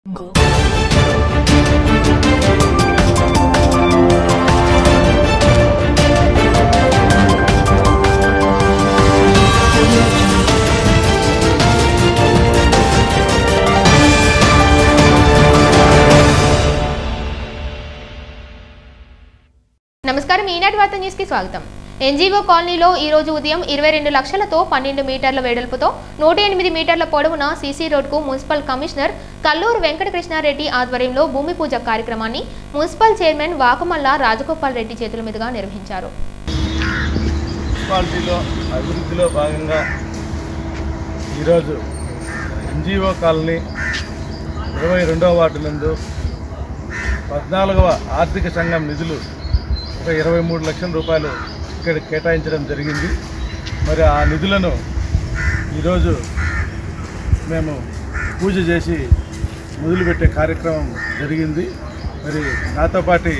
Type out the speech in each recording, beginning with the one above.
నమస్కారం ఈనాటి వార్త న్యూస్ కి స్వాగతం ఎన్జీఓ కాలనీలో ఈ రోజు ఉదయం ఇరవై రెండు లక్షలతో పన్నెండు మీటర్ల వెడల్పుతో నూట ఎనిమిది మీటర్ల పొడవున సీసీ రోడ్కు మున్సిపల్ కమిషనర్ కల్లూరు వెంకటకృష్ణారెడ్డి ఆధ్వర్యంలో భూమి పూజ కార్యక్రమాన్ని మున్సిపల్ చైర్మన్ వాకమల్ల రాజగోపాల్ రెడ్డి చేతుల మీదుగా నిర్వహించారు మున్సిపాలిటీలో అభివృద్ధిలో భాగంగా ఈరోజు ఎన్జిఓ కాలనీ ఇరవై రెండవ వార్డు నందు పద్నాలుగవ ఆర్థిక సంఘం నిధులు ఒక ఇరవై మూడు లక్షల రూపాయలు ఇక్కడ కేటాయించడం జరిగింది మరి ఆ నిధులను ఈరోజు మేము పూజ చేసి మొదలుపెట్టే కార్యక్రమం జరిగింది మరి నాతో పాటి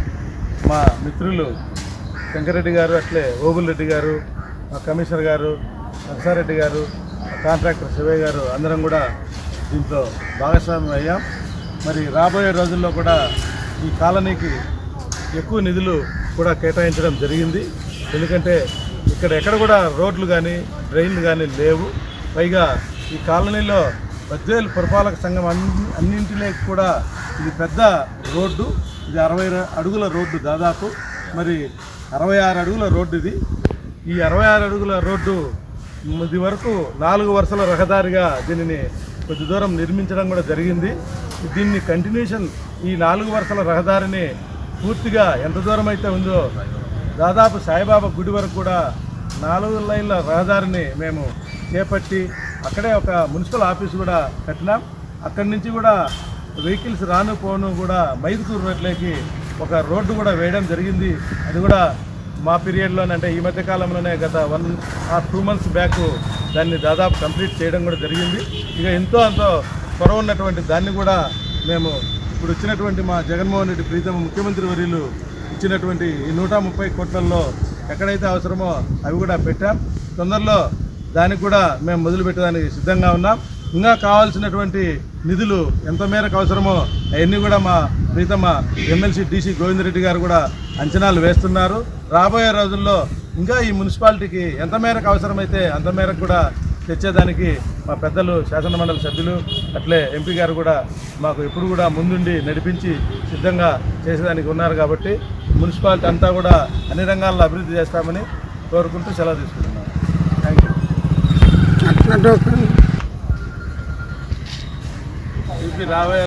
మా మిత్రులు శంకరెడ్డి గారు అట్లే ఓబుల్ రెడ్డి గారు మా కమిషనర్ గారు నరసారెడ్డి గారు మా కాంట్రాక్టర్ శివయ్య గారు అందరం కూడా దీంట్లో భాగస్వామ్యం అయ్యాం మరి రాబోయే రోజుల్లో కూడా ఈ కాలనీకి ఎక్కువ నిధులు కూడా కేటాయించడం జరిగింది ఎందుకంటే ఇక్కడ ఎక్కడ కూడా రోడ్లు కానీ డ్రైన్లు కానీ లేవు పైగా ఈ కాలనీలో బద్వేలు పురపాలక సంఘం అన్ని అన్నింటినీ కూడా ఇది పెద్ద రోడ్డు ఇది అరవై ర- అడుగుల రోడ్డు దాదాపు మరి అరవై ఆరు అడుగుల రోడ్డు ఇది ఈ అరవై ఆరు అడుగుల రోడ్డు ఇది వరకు నాలుగు వరుసల రహదారిగా దీనిని కొద్ది దూరం నిర్మించడం కూడా జరిగింది దీన్ని కంటిన్యూషన్ ఈ నాలుగు వరుసల రహదారిని పూర్తిగా ఎంత దూరం అయితే ఉందో దాదాపు సాయిబాబా గుడి వరకు కూడా నాలుగు లైన్ల రహదారిని మేము చేపట్టి అక్కడే ఒక మున్సిపల్ ఆఫీస్ కూడా కట్టినాం అక్కడి నుంచి కూడా వెహికల్స్ రాను పోను కూడా మైదుకూరు రోడ్లోకి ఒక రోడ్డు కూడా వేయడం జరిగింది అది కూడా మా పీరియడ్లోనే అంటే ఈ మధ్య కాలంలోనే గత one or two months back దాన్ని దాదాపు కంప్లీట్ చేయడం కూడా జరిగింది ఇక ఎంతో అంతో త్వర ఉన్నటువంటి దాన్ని కూడా మేము ఇప్పుడు వచ్చినటువంటి మా జగన్మోహన్ రెడ్డి ప్రీతమ ముఖ్యమంత్రి వర్యులు ఇచ్చినటువంటి ఈ నూట ముప్పై కోట్లలో ఎక్కడైతే అవసరమో అవి కూడా పెట్టాం తొందరలో దానికి కూడా మేము మొదలు పెట్టడానికి సిద్ధంగా ఉన్నాం ఇంకా కావాల్సినటువంటి నిధులు ఎంత మేరకు అవసరమో అవన్నీ కూడా మా ప్రీతమ ఎమ్మెల్సీ డీసీ గోవిందరెడ్డి గారు కూడా అంచనాలు వేస్తున్నారు రాబోయే రోజుల్లో ఇంకా ఈ మున్సిపాలిటీకి ఎంత మేరకు అవసరమైతే అంత మేరకు కూడా తెచ్చేదానికి మా పెద్దలు శాసన మండలి సభ్యులు అట్లే ఎంపీ గారు కూడా మాకు ఎప్పుడు కూడా ముందుండి నడిపించి సిద్ధంగా చేసేదానికి ఉన్నారు కాబట్టి మున్సిపాలిటీ అంతా కూడా అన్ని రంగాల్లో అభివృద్ధి చేస్తామని కోరుకుంటూ సెలవు తీసుకుంటున్నాను థ్యాంక్ యూ ఇది రాబోయే